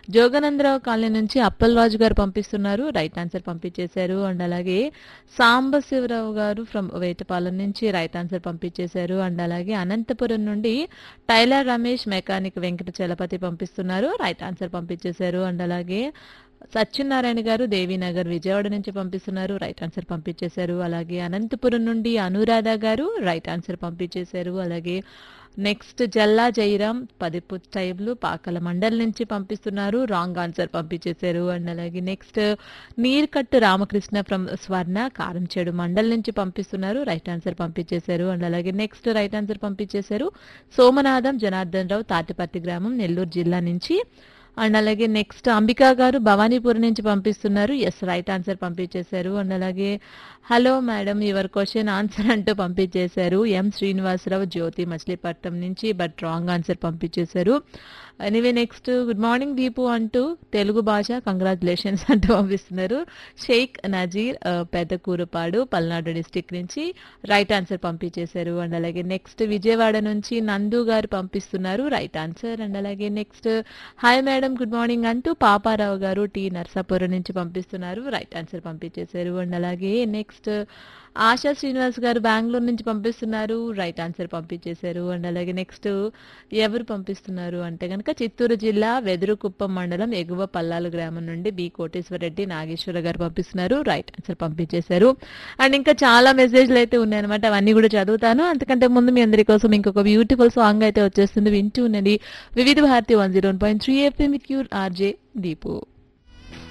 Jogananda Rao colony నుంచి అప్పలరాజు గారు పంపిస్తున్నారు రైట్ ఆన్సర్ పంపించేశారు అండ్ అలాగే సాంబశివరావు గారు ఫ్రమ్ వేటపాలెం నుంచి రైట్ ఆన్సర్ పంపించేశారు అండ్ అలాగే అనంతపురం నుండి టైలర్ రమేష్ మెకానిక్ వెంకట చలపతి పంపిస్తున్నారు రైట్ ఆన్సర్ పంపించేశారు అండ్ అలాగే సత్యనారాయణ గారు దేవీనగర్ విజయవాడ నుంచి పంపిస్తున్నారు రైట్ ఆన్సర్ పంపించేశారు అలాగే అనంతపురం నుండి అనురాధ గారు రైట్ ఆన్సర్ పంపించేశారు అలాగే నెక్స్ట్ జల్లా జైరామ్ పదిపు టైబ్లు పాకల మండల్ నుంచి పంపిస్తున్నారు రాంగ్ ఆన్సర్ పంపించేశారు అండ్ అలాగే నెక్స్ట్ నీర్కట్టు రామకృష్ణ ఫ్రమ్ స్వర్ణ కారంచేడు మండల్ నుంచి పంపిస్తున్నారు రైట్ ఆన్సర్ పంపించేశారు అండ్ అలాగే నెక్స్ట్ రైట్ ఆన్సర్ పంపించేశారు సోమనాథం జనార్దన్ రావు తాటిపత్తి గ్రామం నెల్లూరు జిల్లా నుంచి అండ్ అలాగే నెక్స్ట్ అంబికా గారు భవానీపూర్ నుంచి పంపిస్తున్నారు ఎస్ రైట్ ఆన్సర్ పంపించేశారు అండ్ అలాగే hello madam your question answer అంటూ పంపించేశారు ఎం శ్రీనివాసరావు జ్యోతి మచిలీపట్నం నుంచి బట్ రాంగ్ ఆన్సర్ పంపించేశారు anyway next good morning Deepu అంటూ తెలుగు భాష కంగ్రాచులేషన్స్ అంటూ పంపిస్తున్నారు షేక్ నజీర్ ఆ, పెద్దకూరుపాడు పల్నాడు డిస్టిక్ నుంచి రైట్ ఆన్సర్ పంపించేశారు అండ్ అలాగే నెక్స్ట్ విజయవాడ నుంచి నందు గారు పంపిస్తున్నారు రైట్ ఆన్సర్ అండ్ అలాగే next hi madam good morning అంటూ పాపారావు గారు టీ నర్సాపురం నుంచి పంపిస్తున్నారు రైట్ ఆన్సర్ పంపించేశారు అండ్ అలాగే నెక్స్ట్ ఆశా శ్రీనివాస్ గారు బెంగళూరు నుంచి పంపిస్తున్నారు రైట్ ఆన్సర్ పంపించేశారు అండ్ అలాగే నెక్స్ట్ ఎవరు పంపిస్తున్నారు అంటే కనుక చిత్తూరు జిల్లా వెదురుకుప్పం మండలం ఎగువ పల్లాలు గ్రామం నుండి బి కోటేశ్వరరెడ్డి నాగేశ్వర గారు పంపిస్తున్నారు రైట్ ఆన్సర్ పంపించేశారు అండ్ ఇంకా చాలా మెసేజ్లు అయితే ఉన్నాయన్నమాట అవన్నీ కూడా చదువుతాను అంతకంటే ముందు మీ అందరి కోసం ఇంకొక బ్యూటిఫుల్ సాంగ్ అయితే వచ్చేస్తుంది వింటూ ఉన్నది Vividh Bharati one zero point three FM with your RJ Deepu